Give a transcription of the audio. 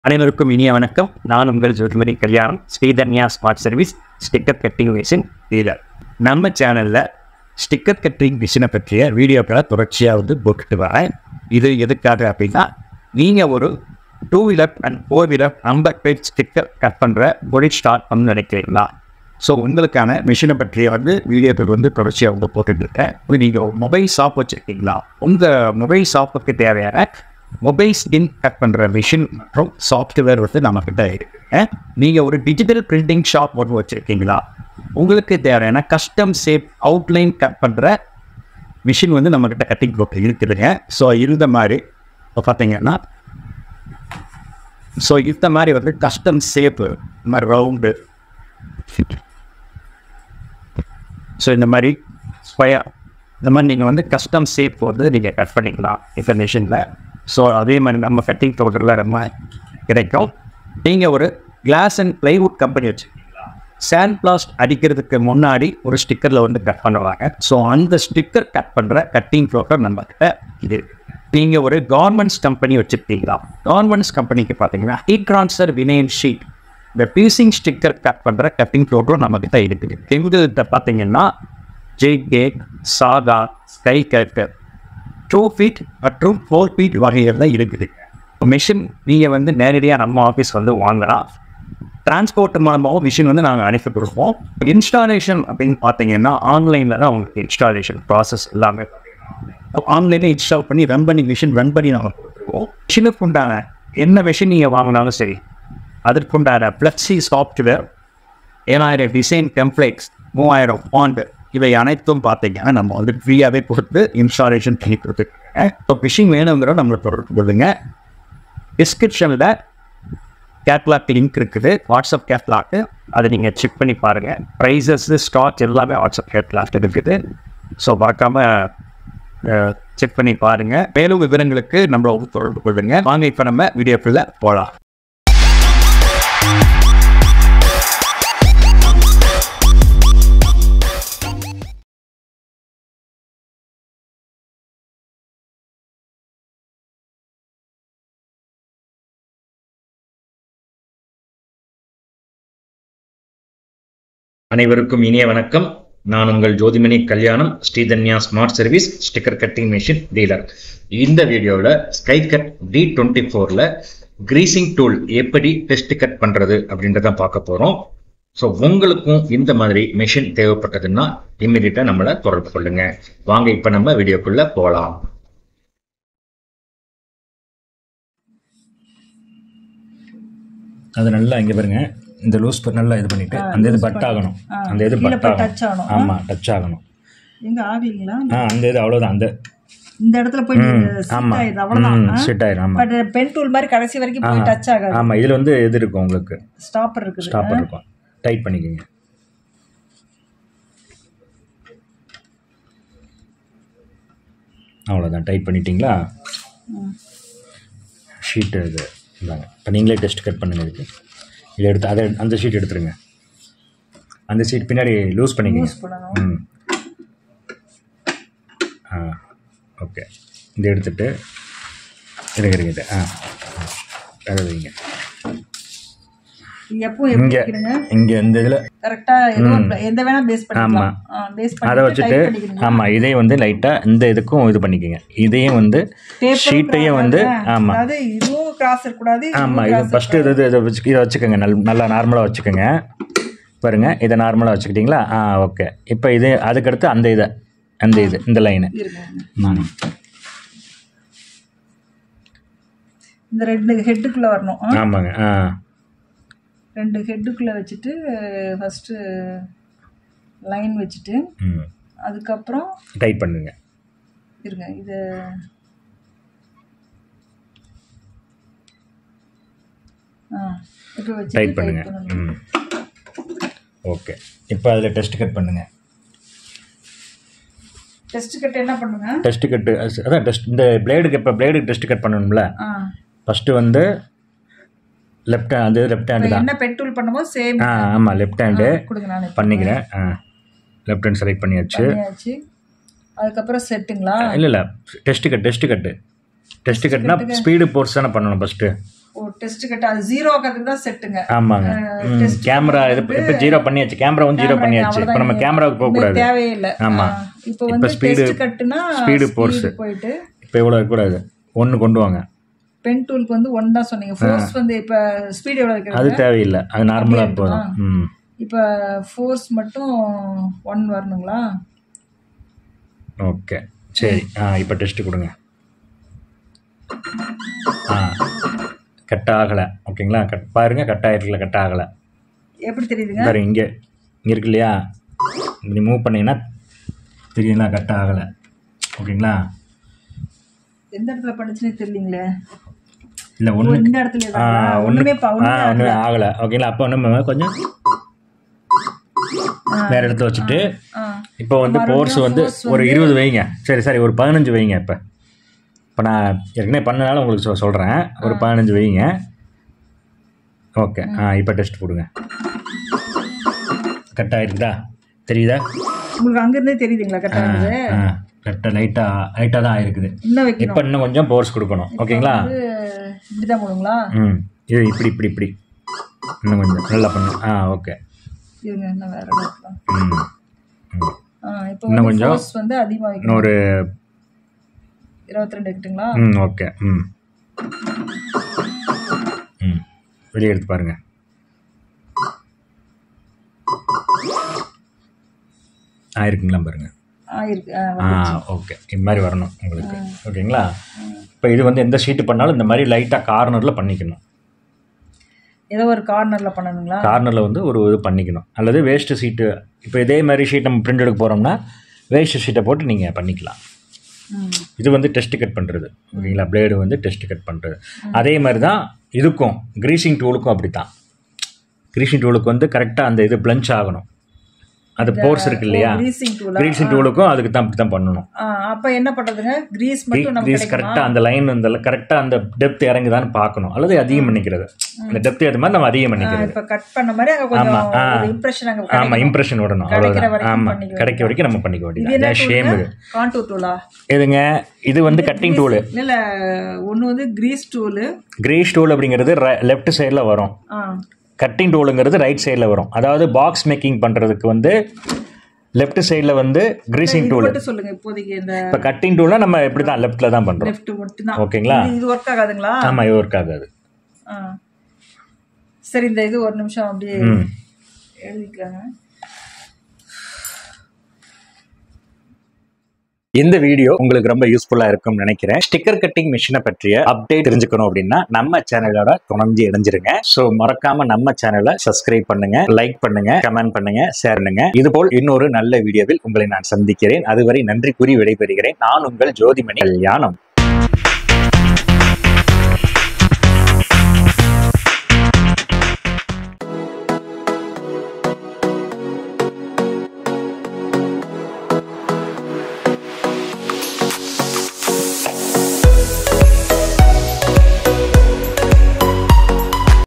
அனைவருக்கும் இனிய வணக்கம் நான் உங்கள் Jothimathi Kalyanam Sridhanya smart service sticker cutting machine dealer நம்ம சேனலில் ஸ்டிக்கர் கட்டிங் மிஷினை பற்றிய வீடியோக்களை தொடர்ச்சியாக வந்து போட்டுட்டு வரேன் இது எதுக்காக அப்படின்னா நீங்கள் ஒரு two wheeler and four wheeler number plate sticker cut பண்ணுற தொழில் ஸ்டார்ட் பண்ண நினைக்கிறீங்களா ஸோ உங்களுக்கான மிஷினை பற்றிய வந்து வீடியோக்கள் வந்து தொடர்ச்சியாக வந்து போட்டுட்டு இருக்கேன் நீங்கள் மொபைல் ஷாப் வச்சுருக்கீங்களா உங்கள் மொபைல் ஷாப்புக்கு தேவையான மொபைல் ஸ்கின் கட் பண்ணுற மிஷின் மற்றும் சாஃப்ட்வேர் வந்து நம்மக்கிட்ட இருக்கு நீங்கள் ஒரு டிஜிட்டல் பிரிண்டிங் ஷாப் ஒன்று வச்சுருக்கீங்களா உங்களுக்கு தேவையான கஸ்டம் ஷேப் அவுட்லைன் கட் பண்ணுற மிஷின் வந்து நம்மக்கிட்ட கட்டிங் போட்டு இருக்குதுங்க ஸோ இந்த மாதிரி இப்போ பார்த்தீங்கன்னா ஸோ இந்த மாதிரி வந்து கஸ்டம் ஷேப்பு இந்த மாதிரி ரவுண்டு ஸோ இந்த மாதிரி ஸ்கொயர் இந்த மாதிரி நீங்கள் வந்து கஸ்டம் ஷேப் வந்து நீங்கள் கட் பண்ணிக்கலாம் இந்த மிஷினில் ஸோ அதே மாதிரி நம்ம கட்டிங் பவுடரில் நம்ம கிடைக்கும் நீங்கள் ஒரு கிளாஸ் அண்ட் ப்ளைவுட் கம்பெனி வச்சுருக்கீங்களா சாண்ட் பிளாஸ்ட் அடிக்கிறதுக்கு முன்னாடி ஒரு ஸ்டிக்கரில் வந்து கட் பண்ணுவாங்க ஸோ அந்த ஸ்டிக்கர் கட் பண்ணுற கட்டிங் பவுடர் நம்மக்கிட்ட இது இருக்கு நீங்கள் ஒரு கார்மெண்ட்ஸ் கம்பெனி வச்சுருக்கீங்களா கார்மெண்ட்ஸ் கம்பெனிக்கு பார்த்தீங்கன்னா ஹீட் ட்ரான்ஸ்ஃபர் வினைல் ஷீட் இந்த பீசிங் ஸ்டிக்கர் கட் பண்ணுற கட்டிங் ப்ரோக்ராம் நம்மக்கிட்ட இருக்குது எங்கள்கிட்ட பார்த்தீங்கன்னா ஜே கேட் சாதா ஸ்கை கேட்டர் டூ ஃபீட் மற்றும் ஃபோர் ஃபீட் வகைகளில் இருக்குது மிஷின் நீங்கள் வந்து நேரடியாக நம்ம ஆஃபீஸ் வந்து வாங்கலாம் டிரான்ஸ்போர்ட் மூலமாகவும் மிஷின் வந்து நாங்கள் அனுப்பி கொடுப்போம் இன்ஸ்டாலேஷன் அப்படின்னு பார்த்தீங்கன்னா ஆன்லைனில் தான் உங்களுக்கு இன்ஸ்டாலேஷன் ப்ராசஸ் எல்லாமே ஆன்லைனில் இன்ஸ்டால் பண்ணி ரன் பண்ணி மிஷின் ரன் பண்ணி நாங்கள் கொடுத்துருவோம் மிஷினுக்கு உண்டான என்ன மிஷின் நீங்கள் வாங்கினாலும் சரி அதற்குண்டான பிளக்ஸி சாஃப்ட்வேர் ஏழாயிரம் டிசைன் டெம்ப்ளேட்ஸ் மூவாயிரம் பாண்டு இவை அனைத்தும் பார்த்தீங்கன்னா நம்ம வந்து ஃப்ரீயாகவே கொடுத்து இன்ஸ்டாலேஷன் பண்ணி கொடுத்துருக்கோங்க இப்போ ஃபிஷிங் வேணுங்கிற நம்மளை தொடர்பு கொள்ளுங்க டிஸ்கிரிப்ஷனில் கேட்லாக் லிங்க் இருக்குது வாட்ஸ்அப் கேட்லாக்கு அதை நீங்கள் செக் பண்ணி பாருங்கள் ப்ரைஸஸ் ஸ்டாக் எல்லாமே வாட்ஸ்அப் கேட்லாக் இருக்குது ஸோ பார்க்காம செக் பண்ணி பாருங்கள் மேலும் விவரங்களுக்கு நம்மளை தொடர்பு கொள்ளுங்க வாங்க இப்போ நம்ம வீடியோக்குள்ளே போகலாம் அனைவருக்கும் இனிய வணக்கம் நான் உங்கள் Jothimani Kalyanam Sridhanya smart service sticker cutting machine dealer இந்த வீடியோவில் ஸ்கை கட் டி டுவெண்ட்டி ஃபோரில் கிரீசிங் டூல் எப்படி டெஸ்ட் கட் பண்ணுறது அப்படின்றத பார்க்க போகிறோம் ஸோ உங்களுக்கும் இந்த மாதிரி மிஷின் தேவைப்பட்டதுன்னா இம்மிடியட்டாக நம்மளை தொடர்பு கொள்ளுங்க வாங்க இப்போ நம்ம வீடியோக்குள்ளே போகலாம் அது நல்லா இங்கே பாருங்க இந்த லூஸ் நல்லா இது பண்ணிட்டு அந்த இது பட் ஆகணும் அந்த இது கீழே பட் போய் ஆகணும் touch ஆகணும். ஆமா டச் ஆகணும் எங்க ஆகலீங்களா ஆ அந்த இது அவ்வளோதான் அந்த இந்த இடத்துல போய் ஆமா ஆயிடுது அவ்வளவுதான் செட் ஆயிரும் ஆமா பட் பென் டூல் மாதிரி கடைசி வரைக்கும் போய் டச் ஆகாது ஆமா இதுல வந்து இது இருக்கும் உங்களுக்கு ஸ்டாப்பர் இருக்குது ஸ்டாப்பர் இருக்கும் டைட் பண்ணிக்கோங்க அவ்வளோதான் டைட் பண்ணிட்டீங்களா ஷீட்டு இது இந்தாங்க இப்போ நீங்களே டெஸ்ட் கட் பண்ணுங்க இதுக்கு இதை எடுத்து அதை அந்த ஷீட் எடுத்துருங்க அந்த ஷீட் பின்னாடி லூஸ் பண்ணிக்கோங்க யூஸ் பண்ணணும் ம் ஆ ஓகே இதை எடுத்துட்டு இருங்க இருங்க இது ஆ அதை வைங்க இது எப்பவும் எப்படி இங்கே வைக்கிறீங்க இங்கே இந்த இதில் கரெக்டா ஏதோ எந்த வேணா பேஸ் பண்ணிக்கலாம் பேஸ் அதை பண்ணி வச்சுட்டு ஆமாம் இதையும் வந்து லைட்டாக இந்த இதுக்கும் இது பண்ணிக்கோங்க இதையும் வந்து ஷீட்டையும் வந்து ஆமாம் அதாவது இதுவும் கிராஸ் இருக்கக்கூடாது ஆமாம் இது ஃபஸ்ட்டு இது இது இதை வச்சு இதை வச்சுக்கோங்க நல் நல்லா நார்மலாக வச்சுக்கோங்க பாருங்க இதை நார்மலாக வச்சுக்கிட்டிங்களா ஆ ஓகே இப்போ இது அதுக்கடுத்து அந்த இதை அந்த இது இந்த லைனு இருங்க ம் இந்த ரெண்டு ஹெட்டுக்குள்ள வரணும் ஆ? ஆமாங்க ஆ ரெண்டு ஹெட்டுக்குள்ள வச்சுட்டு ஃபர்ஸ்ட் லைன் வச்சுட்டு ம் அதுக்கப்புறம் டைட் பண்ணுங்க இருங்க இது ஆ இப்போ வச்சு டைட் பண்ணுங்க ம் ஓகே இப்போ அதில் டெஸ்ட் கட் பண்ணுங்க டெஸ்ட் கட் என்ன பண்ணுங்க டெஸ்ட் கட்டு அதான் டெஸ்ட் இந்த பிளேடுக்கு இப்போ பிளேடுக்கு டெஸ்ட் கட் பண்ணணும்ல ஆ ஃபஸ்ட்டு வந்து லெஃப்ட் அது லெஃப்ட் ஹேண்டு தான் என்ன பெட்ரோல் பண்ணும்போது சேம் ஆ ஆமாம் லெஃப்ட் ஹேண்டு கொடுங்க நான் இப்போ பண்ணிக்கிறேன் ஆ லெஃப்ட் ஹேண்ட் செலக்ட் பண்ணியாச்சு பண்ணியாச்சு அதுக்கப்புறம் செட்டுங்களா இல்லை இல்லை test cut test cut test கட்னா ஸ்பீடு போர்ஸ் தானே பண்ணணும் ஃபஸ்ட்டு ஓ டெஸ்ட் கட்ட அது ஜீரோ ஆக்கிறதுக்கு தான் செட்டுங்க ஆமாங்க அஹ், test கேமரா இது வந்து- இப்போ ஜீரோ பண்ணியாச்சு கேமரா வந்து ஜீரோ பண்ணியாச்சு இப்போ நம்ம கேமராவுக்கு போகக்கூடாது தேவையே இல்லை ஆமா. இப்போ வந்து speed- டெஸ்ட் கட்டுனா speed speed force. போயிட்டு இப்போ எவ்வளோ இருக்கக்கூடாது ஒன்று கொண்டு வாங்க பென் டூலுக்கு வந்து ஒன் தான் சொன்னீங்க ஃபோர்ஸ் வந்து இப்போ ஸ்பீட் எவ்வளோ அது இருக்கிறது தேவையில்லை அது நார்மலாக போதும் ம் இப்போ ஃபோர்ஸ் மட்டும் ஒன் வரணுங்களா ஓகே சரி ஆ இப்போ டெஸ்ட் கொடுங்க ஆ கட் ஆகலை ஓகேங்களா கட் பாருங்க கட் ஆயிருக்கல கட் ஆகலை எப்படி தெரியுதுங்க பாருங்க இங்கே இங்கே இருக்கு இல்லையா இப்படி மூவ் பண்ணீங்கன்னா தெரியுங்களா கட் ஆகலை ஓகேங்களா எந்த இடத்துல பண்ணுச்சுன்னே தெரியலீங்களே இல்லை ஓ, ஒன்று இந்த இடத்துல ஆ இருக்குங்களா? ஒன்று ஒண்ணுமே ப- ஆ ஒண்ணுமே ஒன்றுமே ஆகல. ஆகலை ஓகேங்களா அப்போ ஒன்று கொஞ்சம் வேறு இடத்துல வச்சுட்டு ஆ இப்போ வந்து மறுபடியும் கோர்ஸ் வந்து force ஒரு இருபது வைங்க சரி சரி ஒரு பதினஞ்சு வைங்க இப்போ இப்போ நான் ஏற்கனவே பண்ணனால உங்களுக்கு சொ சொல்கிறேன் ஒரு பதினஞ்சு வைங்க ஓகே ஆ இப்போ டெஸ்ட் போடுங்க கட் ஆயிருக்குதா தெரியுதா உங்களுக்கு அங்கிருந்தே தெரியுதுங்களா கரெக்டாக இருந்தது ஆ கரெக்டாக லைட்டாக லைட்டாக தான் ஆயிருக்குது இன்னும் வைக்கணும் இப்போ இன்னும் கொஞ்சம் போர்ஸ் கொடுக்கணும் ஓகேங்களா வந்து இப்படிதான் போடுங்களா ம் இது இப்படி இப்படி இப்படி இன்னும் கொஞ்சம் நல்லா பண்ணு ஆ ஓகே இருங்க இன்னும் வேற இடம் இருக்கலாம் ம் ம் ஆ இப்போ இன்னும் வந்து கொஞ்சம். ஃபோர்ஸ் வந்து அதிகமாக வைக்கணும் இன்னொரு இருபத்தி ரெண்டு வைக்கட்டுங்களா ம் ஓகே ம் ம் வெளியே எடுத்து பாருங்க ஆயிருக்குங்களா பாருங்க ஆயிருக்கு ஆ, ஆ ஓகே இது மாதிரி வரணும் உங்களுக்கு ஓகேங்களா இப்போ இது வந்து எந்த ஷீட்டு பண்ணாலும் இந்த மாதிரி லைட்டாக கார்னரில் பண்ணிக்கணும் ஏதோ ஒரு கார்னர்ல பண்ணணுங்களா கார்னரில் வந்து ஒரு இது பண்ணிக்கணும் அல்லது வேஸ்ட்டு ஷீட்டு இப்போ இதே மாதிரி ஷீட் நம்ம பிரிண்ட் எடுக்க போகிறோம்னா வேஸ்ட்டு ஷீட்டை போட்டு நீங்கள் பண்ணிக்கலாம் ம் இது வந்து டெஸ்ட் கட் பண்ணுறது ஓகேங்களா பிளேடு வந்து டெஸ்ட் கட் பண்ணுறது அதே மாதிரி தான் இதுக்கும் க்ரீசிங் டூலுக்கும் அப்படி தான் க்ரீசிங் டூலுக்கு வந்து கரெக்டாக அந்த இது பிளஞ்ச் ஆகணும் அது போர்ஸ் இருக்கு இல்லையா கிரீசிங் டூலா க்ரீசிங் டூலுக்கும் அதுக்கு தான் அப்படி தான் பண்ணணும் அப்ப என்ன பண்றதுங்க கிரீஸ் மட்டும் நமக்கு க்ரீஸ் கிடைக்குமா கரெக்டாக அந்த லைன் அந்த கரெக்டாக அந்த டெப்த் இறங்குதான்னு பார்க்கணும் அல்லது அதிகம் பண்ணிக்கிறது அந்த டெப்த் ஏற்ற மாதிரி நம்ம அதிகம் ஆ, பண்ணிக்கிறது இப்ப கட் பண்ண மாதிரி அங்க கொஞ்சம் ஆமா, ஆ. ஒரு இம்ப்ரெஷன் அங்க ஆமாம் கிடைக்கும். இம்ப்ரெஷன் விடணும் கிடைக்கிற அவ்வளோதான் வரைக்கும் ஆமாம் பண்ணிக்க கிடைக்க வரைக்கும் நம்ம பண்ணிக்க இது வேண்டியது என்ன அதான் ஷேம் இது கான்டூர் டூலா எதுங்க இது வந்து கட்டிங் டூலு இல்ல இல்ல ஒண்ணு வந்து கிரீஸ் டூலு கிரீஸ் டூல் அப்படிங்கிறது லெஃப்ட் சைடில் வரும் கட்டிங் டூலுங்கிறது ரைட் சைடில் வரும் அதாவது பாக்ஸ் மேக்கிங் பண்ணுறதுக்கு வந்து லெஃப்ட் சைடில் வந்து கிரீசிங் இது டூல் மட்டும் சொல்லுங்க இப்போதைக்கு இந்த இப்போ கட்டிங் டூல்னா நம்ம எப்படி தான் லெஃப்ட்டில் தான் பண்ணுறோம் லெஃப்ட் மட்டும் தான் ஓகேங்களா இது ஒர்க் ஆகாதுங்களா ஆமாம் இது ஒர்க் ஆகாது ஆ. சரி இந்த இது ஒரு நிமிஷம் அப்படியே ம் எழுதிக்கலாங்க இந்த வீடியோ உங்களுக்கு ரொம்ப யூஸ்ஃபுல்லா இருக்கும்னு நினைக்கிறேன் ஸ்டிக்கர் கட்டிங் மிஷினை பற்றிய அப்டேட் தெரிஞ்சுக்கணும் அப்படின்னா நம்ம சேனலோட தொடர்ந்து இணைஞ்சிருங்க ஸோ மறக்காம நம்ம சேனலை சப்ஸ்கிரைப் பண்ணுங்க லைக் பண்ணுங்க கமெண்ட் பண்ணுங்க ஷேர் பண்ணுங்க இது போல் இன்னொரு நல்ல வீடியோவில் உங்களை நான் சந்திக்கிறேன் அதுவரை நன்றி கூறி விடைபெறுகிறேன் நான் உங்கள் ஜோதிமணி கல்யாணம்